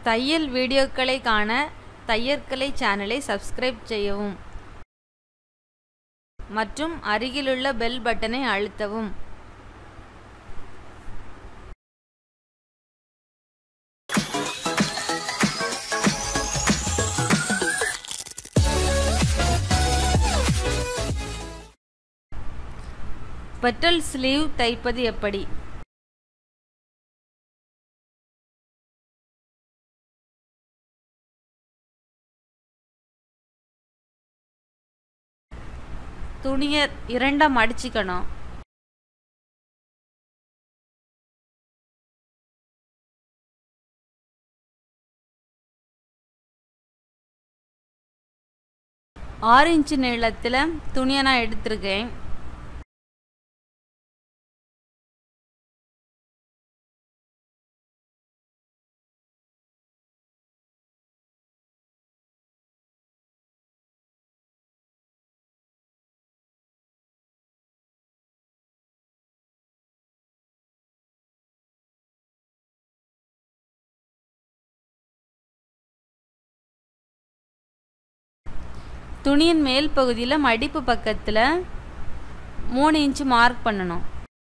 தையல் வீடியோக்களை காண தையற்கலை சேனலை சப்ஸ்கிரைப் செய்யவும் மற்றும் அருகிலுள்ள பெல் பட்டனை அழுத்தவும் பெட்டல் ஸ்லீவ் தைப்பது எப்படி துணியை இரண்டா மடிச்சுக்கணும் ஆறு இன்ச்சு நீளத்தில் துணியை நான் எடுத்திருக்கேன் துணியின் மேல் பகுதியில் மடிப்பு பக்கத்தில் மூணு இன்ச்சு மார்க் பண்ணணும்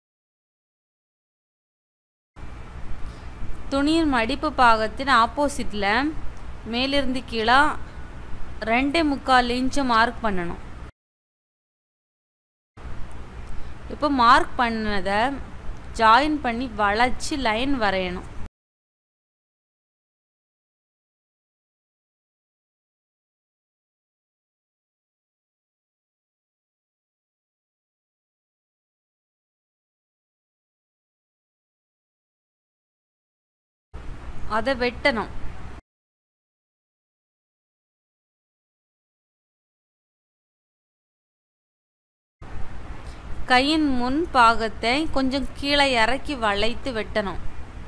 துணியின் மடிப்பு பாகத்தின் ஆப்போசிட்டில் மேலிருந்து கீழே ரெண்டே முக்கால் இன்ச்சு மார்க் பண்ணணும் இப்போ மார்க் பண்ணதை ஜாயின் பண்ணி வளைச்சி லைன் வரையணும் அதை வெட்டணும் கையின் முன் பாகத்தை கொஞ்சம் கீழே இறக்கி வளைத்து வெட்டணும்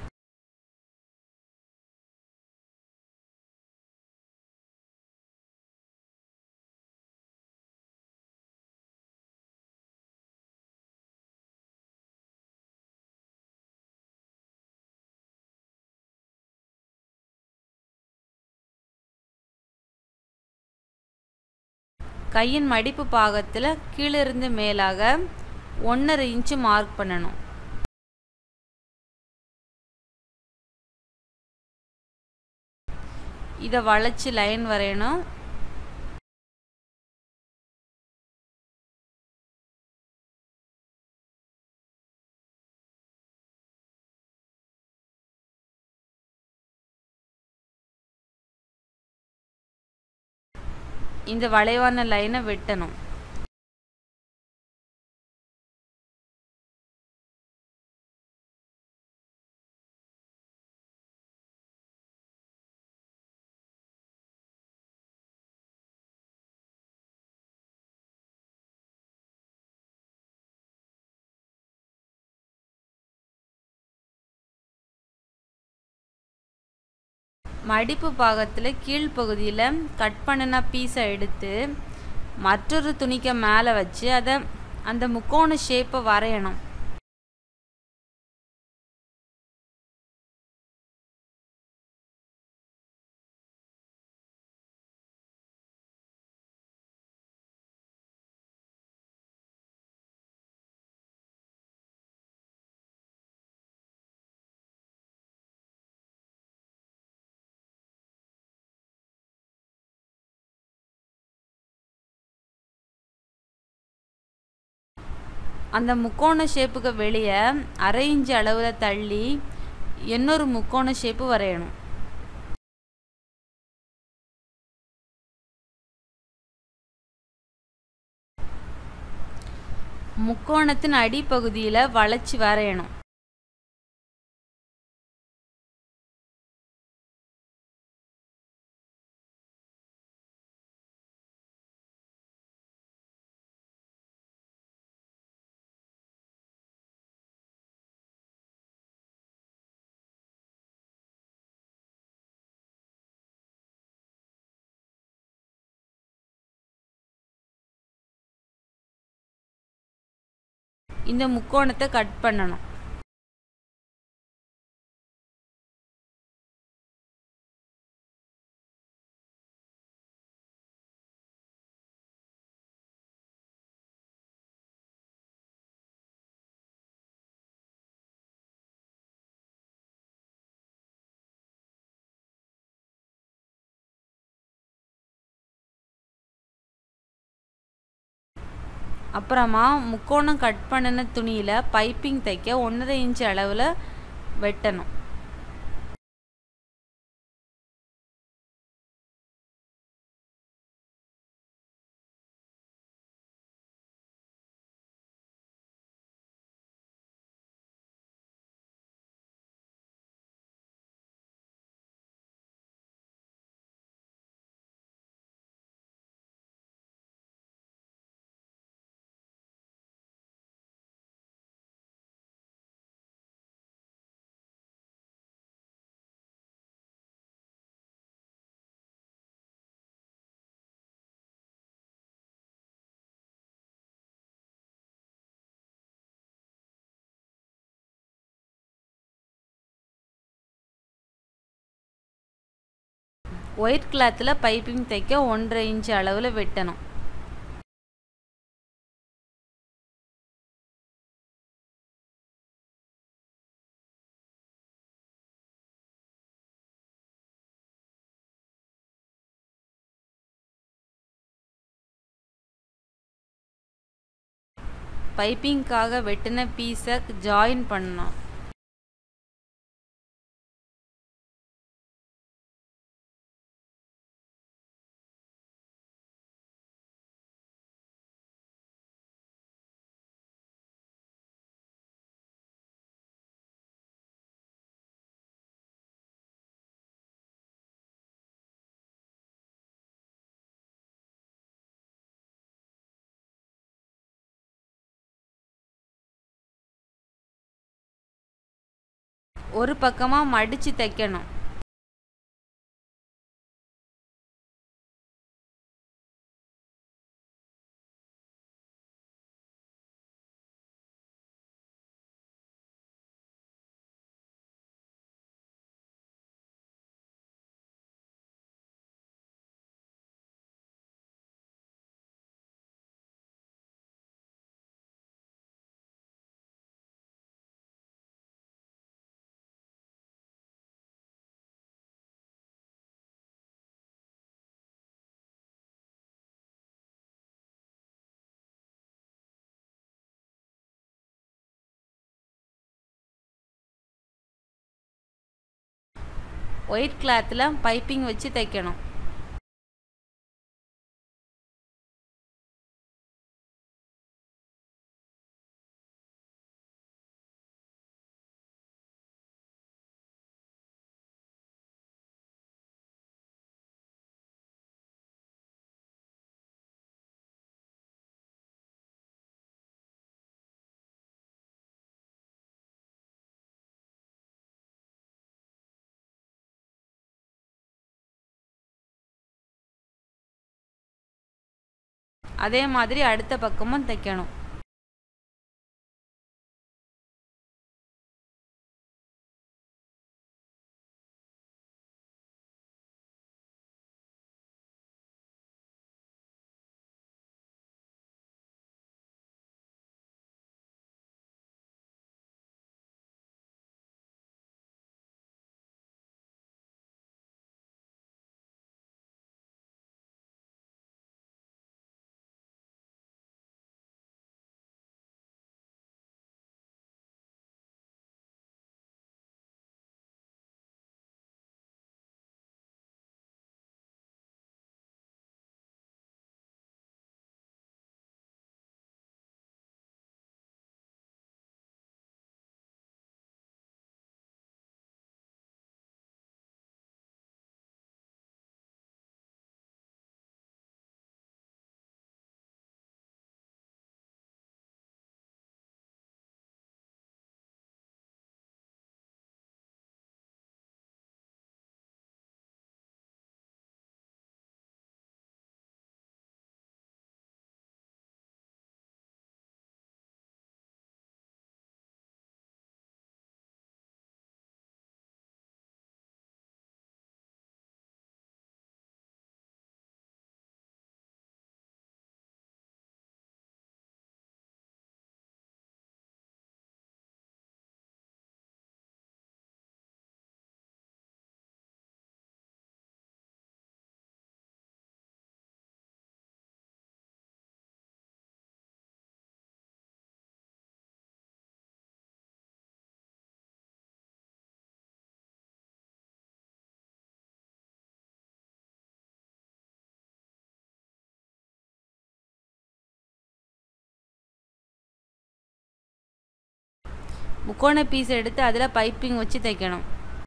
கையின் மடிப்பு பாகத்தில் கீழிருந்து மேலாக ஒன்றரை இன்ச்சு மார்க் பண்ணணும் இதை வளைச்சி லைன் வரையணும் இந்த வளைவான லைனை வெட்டணும் மடிப்பு பாகத்தில் கீழ்ப்பகுதியில் கட் பண்ணின பீஸை எடுத்து மற்றொரு துணிக்க மேலே வச்சு அதை அந்த முக்கோண ஷேப்பை வரையணும் அந்த முக்கோண ஷேப்புக்கு வெளியே அரை இன்ச்சு அளவில் தள்ளி இன்னொரு முக்கோண ஷேப்பு வரையணும் முக்கோணத்தின் அடிப்பகுதியில் வளைச்சி வரையணும் இந்த முக்கோணத்தை கட் பண்ணணும் அப்புறமா முக்கோணம் கட் பண்ணின துணியில் பைப்பிங் தைக்க ஒன்றரை இன்ச் அளவில் வெட்டணும் ஒயிட் கிளாத்தில் பைப்பிங் தைக்க ஒன்றரை இன்ச் அளவில் வெட்டணும் பைப்பிங்க்காக வெட்டின பீஸை ஜாயின் பண்ணணும் ஒரு பக்கமாக மடித்து தைக்கணும் ஒயிட் கிளாத்தில் பைப்பிங் வச்சு தைக்கணும் அதே மாதிரி அடுத்த பக்கமும் தைக்கணும் முக்கோண பீஸ் எடுத்து அதில் பைப்பிங் வச்சு தைக்கணும்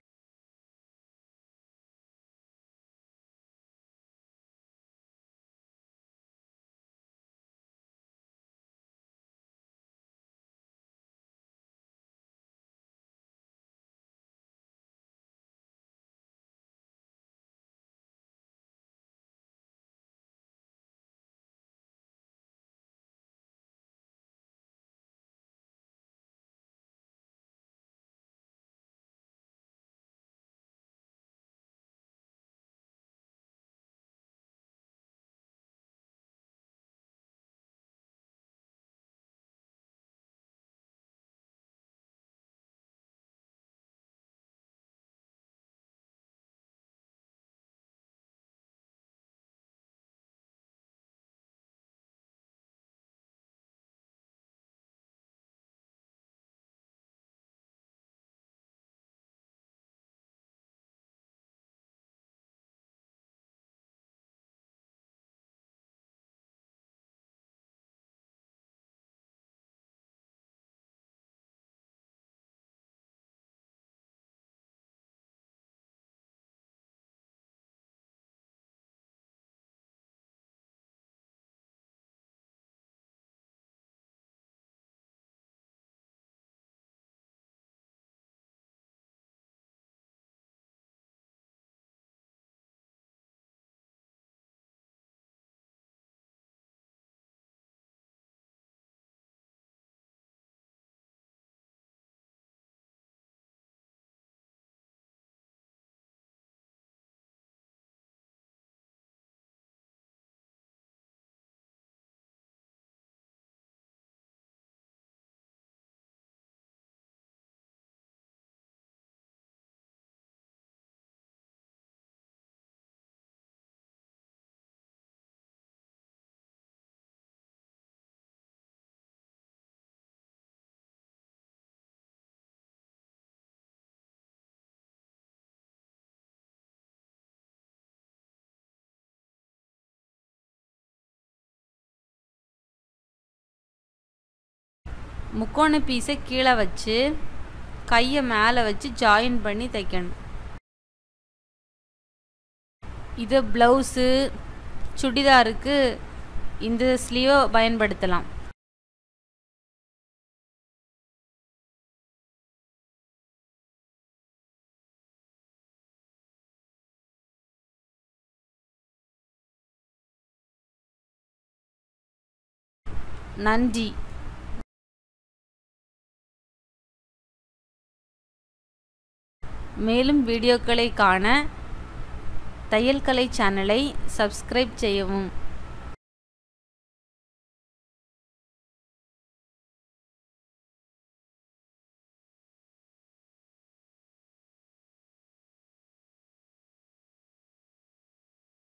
முக்கோண பீஸை கீழே வச்சு கையை மேலே வச்சு ஜாயின் பண்ணி தைக்கணும் இது ப்ளவுஸு சுடிதாருக்கு இந்த ஸ்லீவை பயன்படுத்தலாம் நன்றி மேலும் வீடியோக்களை காண தையல் கலை சேனலை சப்ஸ்கிரைப் செய்யவும்